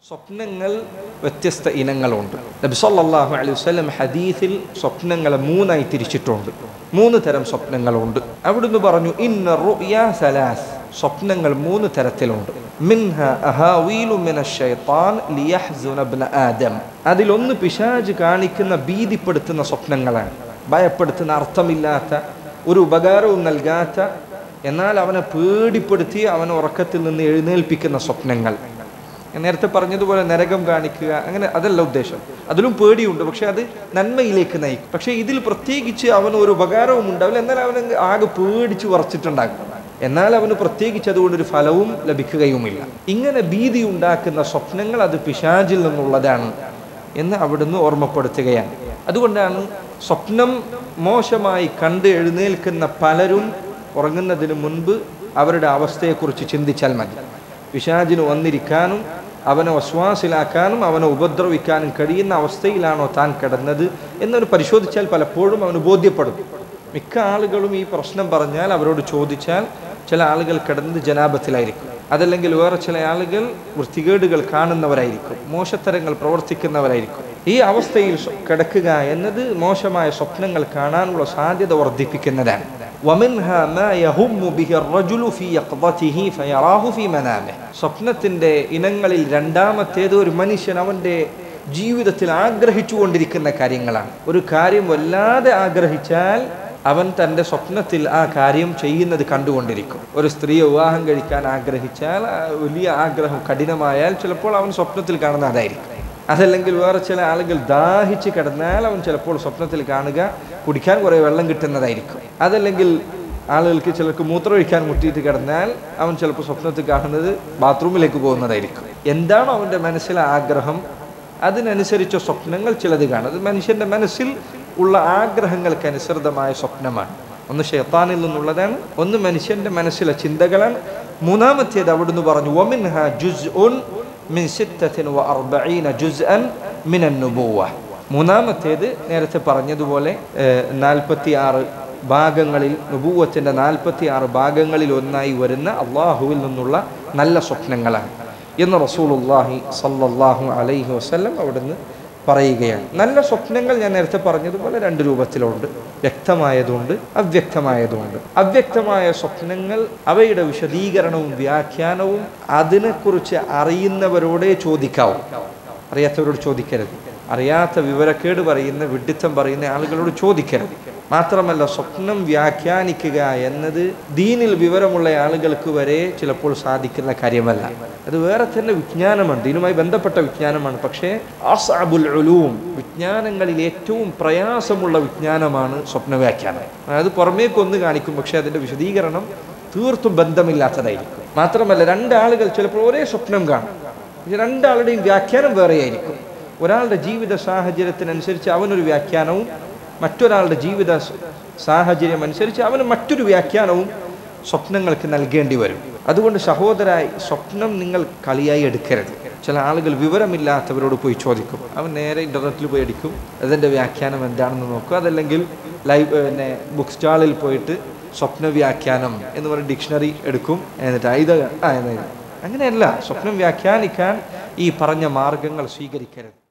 സ്വപ്നങ്ങൾ വ്യത്യസ്ത ഇനങ്ങളുണ്ട് നബി സല്ലല്ലാഹു അലൈഹി വസല്ലം ഹദീസിൽ സ്വപ്നങ്ങളെ മൂന്നായി തിരിച്ചിട്ടുണ്ട് മൂന്ന് തരം സ്വപ്നങ്ങളുണ്ട് അവിടുന്ന് പറഞ്ഞു ഇന്ന റുയ സലാസ് സ്വപ്നങ്ങൾ മൂന്ന് തരത്തിലുണ്ട് മിൻഹ അഹാവീലു മിന ശൈത്താൻ ലിയഹ്സുന ഇബ്ന ആദം അതിലൊന്ന് പിശാജ് കാണിക്കുന്ന ഭീതിപ്പെടുത്തുന്ന സ്വപ്നങ്ങളാണ് ഭയപ്പെടുത്തുന്ന അർത്ഥമില്ലാത്ത ഒരു ഉപകാരവും നൽകാത്ത എന്നാൽ അവനെ പേടിപ്പെടുത്തി അവനെ ഉറക്കത്തിൽ നിന്ന് എഴുന്നേൽപ്പിക്കുന്ന സ്വപ്നങ്ങൾ ഞാൻ നേരത്തെ പറഞ്ഞതുപോലെ നരകം കാണിക്കുക അങ്ങനെ അതല്ല ഉദ്ദേശം അതിലും പേടിയുണ്ട് പക്ഷെ അത് നന്മയിലേക്ക് നയിക്കും പക്ഷെ ഇതിൽ പ്രത്യേകിച്ച് അവന് ഒരു ഉപകാരവും ഉണ്ടാവില്ല എന്നാൽ അവൻ ആകെ പേടിച്ച് വറച്ചിട്ടുണ്ടാകും എന്നാൽ അവന് പ്രത്യേകിച്ച് അതുകൊണ്ട് ഒരു ഫലവും ലഭിക്കുകയുമില്ല ഇങ്ങനെ ഭീതി ഉണ്ടാക്കുന്ന സ്വപ്നങ്ങൾ അത് പിശാചിൽ നിന്നുള്ളതാണ് എന്ന് അവിടുന്ന് ഓർമ്മപ്പെടുത്തുകയാണ് അതുകൊണ്ടാണ് സ്വപ്നം മോശമായി കണ്ട് എഴുന്നേൽക്കുന്ന പലരും ഉറങ്ങുന്നതിന് മുൻപ് അവരുടെ അവസ്ഥയെക്കുറിച്ച് ചിന്തിച്ചാൽ മതി പിശാചിന് വന്നിരിക്കാനും അവനെ വസ്വാസിലാക്കാനും അവനെ ഉപദ്രവിക്കാനും കഴിയുന്ന അവസ്ഥയിലാണോ താൻ കിടന്നത് എന്നൊരു പരിശോധിച്ചാൽ പലപ്പോഴും അവന് ബോധ്യപ്പെടും മിക്ക ആളുകളും ഈ പ്രശ്നം പറഞ്ഞാൽ അവരോട് ചോദിച്ചാൽ ചില ആളുകൾ കിടന്നത് ജനാപത്തിലായിരിക്കും അതല്ലെങ്കിൽ വേറെ ചില ആളുകൾ വൃത്തികേടുകൾ കാണുന്നവരായിരിക്കും മോശത്തരങ്ങൾ പ്രവർത്തിക്കുന്നവരായിരിക്കും ഈ അവസ്ഥയിൽ കിടക്കുക എന്നത് മോശമായ സ്വപ്നങ്ങൾ കാണാനുള്ള സാധ്യത വർദ്ധിപ്പിക്കുന്നതാണ് ومنها ما يهم به الرجل في يقظته فيراه في منامه സ്വപ്നത്തിന്റെ ഇനങ്ങളിൽ രണ്ടാമത്തേത് ഒരു മനുഷ്യൻ അവന്റെ ജീവിതത്തിൽ ആഗ്രഹിച്ചുകൊണ്ടിരിക്കുന്ന കാര്യങ്ങളാണ് ഒരു കാര്യം വല്ലാതെ ആഗ്രഹിച്ചാൽ അവൻ തൻ്റെ സ്വപ്നത്തിൽ ആ കാര്യം ചെയ്യുന്നത് കണ്ടുകൊണ്ടിരിക്കും ഒരു സ്ത്രീയെ വിവാഹം കഴിക്കാൻ ആഗ്രഹിച്ചാൽ ആ വലിയ ആഗ്രഹം കഠിനമായാൽ ചിലപ്പോൾ അവൻ സ്വപ്നത്തിൽ കാണുന്ന അതായിരിക്കും അതല്ലെങ്കിൽ വേറെ ചില ആളുകൾ ദാഹിച്ച് കിടന്നാൽ അവൻ ചിലപ്പോൾ സ്വപ്നത്തിൽ കാണുക കുടിക്കാൻ കുറേ വെള്ളം കിട്ടുന്നതായിരിക്കും അതല്ലെങ്കിൽ ആളുകൾക്ക് ചിലർക്ക് മൂത്രമൊഴിക്കാൻ മുട്ടിയിട്ട് കിടന്നാൽ അവൻ ചിലപ്പോൾ സ്വപ്നത്തിൽ കാണുന്നത് ബാത്റൂമിലേക്ക് പോകുന്നതായിരിക്കും എന്താണോ അവൻ്റെ മനസ്സിലെ ആഗ്രഹം അതിനനുസരിച്ച സ്വപ്നങ്ങൾ ചിലത് കാണും അത് മനുഷ്യൻ്റെ മനസ്സിൽ ഉള്ള ആഗ്രഹങ്ങൾക്ക് അനുസൃതമായ സ്വപ്നമാണ് ഒന്ന് ഷെയ്ത്താനിൽ നിന്നുള്ളതാണ് ഒന്ന് മനുഷ്യൻ്റെ മനസ്സിലെ ചിന്തകളാണ് മൂന്നാമത്തേത് അവിടുന്ന് പറഞ്ഞു ഒമിൻഹ ജുസ് ഉൻ മിൻ സിത്തത്തിൻ വ അർബഈന ജുസ്അൻ മിനൻ നുബുവ മൂന്നാമത്തേത് നേരത്തെ പറഞ്ഞതുപോലെ നാൽപ്പത്തി ആറ് ഭാഗങ്ങളിൽ നുബൂവത്തിൻ്റെ നാൽപ്പത്തി ആറ് ഭാഗങ്ങളിൽ ഒന്നായി വരുന്ന അള്ളാഹുവിൽ നിന്നുള്ള നല്ല സ്വപ്നങ്ങളാണ് എന്ന് റസൂലുല്ലാഹി സല്ലല്ലാഹു അലൈഹി വസല്ലം അവിടുന്ന് പറയുകയാണ് നല്ല സ്വപ്നങ്ങൾ ഞാൻ നേരത്തെ പറഞ്ഞതുപോലെ രണ്ട് രൂപത്തിലുണ്ട് വ്യക്തമായതുണ്ട് അവ്യക്തമായതുണ്ട് അവ്യക്തമായ സ്വപ്നങ്ങൾ അവയുടെ വിശദീകരണവും വ്യാഖ്യാനവും അതിനെക്കുറിച്ച് അറിയുന്നവരോടേ ചോദിക്കാവൂ അറിയാത്തവരോട് ചോദിക്കരുത് അറിയാത്ത വിവരക്കേട് പറയുന്ന വിഡിത്തം പറയുന്ന ആളുകളോട് ചോദിക്കരുത് മാത്രമല്ല സ്വപ്നം വ്യാഖ്യാനിക്കുക എന്നത് ദീനിൽ വിവരമുള്ള ആളുകൾക്ക് വരെ ചിലപ്പോൾ സാധിക്കുന്ന കാര്യമല്ല അത് വേറെ തന്നെ വിജ്ഞാനമാണ് ദീനുമായി ബന്ധപ്പെട്ട വിജ്ഞാനമാണ് പക്ഷേ അസാബുൽ ഉലൂം വിജ്ഞാനങ്ങളിൽ ഏറ്റവും പ്രയാസമുള്ള വിജ്ഞാനമാണ് സ്വപ്ന വ്യാഖ്യാനം അതായത് പുറമേക്കൊന്ന് കാണിക്കും പക്ഷേ അതിൻ്റെ വിശദീകരണം തീർത്തും ബന്ധമില്ലാത്തതായിരിക്കും മാത്രമല്ല രണ്ടാളുകൾ ചിലപ്പോൾ ഒരേ സ്വപ്നം കാണും പക്ഷെ രണ്ടാളുടെയും വ്യാഖ്യാനം വേറെയായിരിക്കും ഒരാളുടെ ജീവിത സാഹചര്യത്തിനനുസരിച്ച് അവനൊരു വ്യാഖ്യാനവും മറ്റൊരാളുടെ ജീവിത സാഹചര്യം അനുസരിച്ച് അവന് മറ്റൊരു വ്യാഖ്യാനവും സ്വപ്നങ്ങൾക്ക് നൽകേണ്ടി വരും അതുകൊണ്ട് സഹോദരായി സ്വപ്നം നിങ്ങൾ കളിയായി എടുക്കരുത് ചില ആളുകൾ വിവരമില്ലാത്തവരോട് പോയി ചോദിക്കും അവൻ നേരെ ഇൻ്റർനെറ്റിൽ പോയി അടിക്കും അതിൻ്റെ വ്യാഖ്യാനം എന്താണെന്ന് നോക്കും അതല്ലെങ്കിൽ ലൈവ് പിന്നെ ബുക്ക് സ്റ്റാളിൽ പോയിട്ട് സ്വപ്ന വ്യാഖ്യാനം എന്ന് പറഞ്ഞ ഡിക്ഷണറി എടുക്കും എന്നിട്ട് ഇത് ആ അങ്ങനെയല്ല സ്വപ്നം വ്യാഖ്യാനിക്കാൻ ഈ പറഞ്ഞ മാർഗങ്ങൾ സ്വീകരിക്കരുത്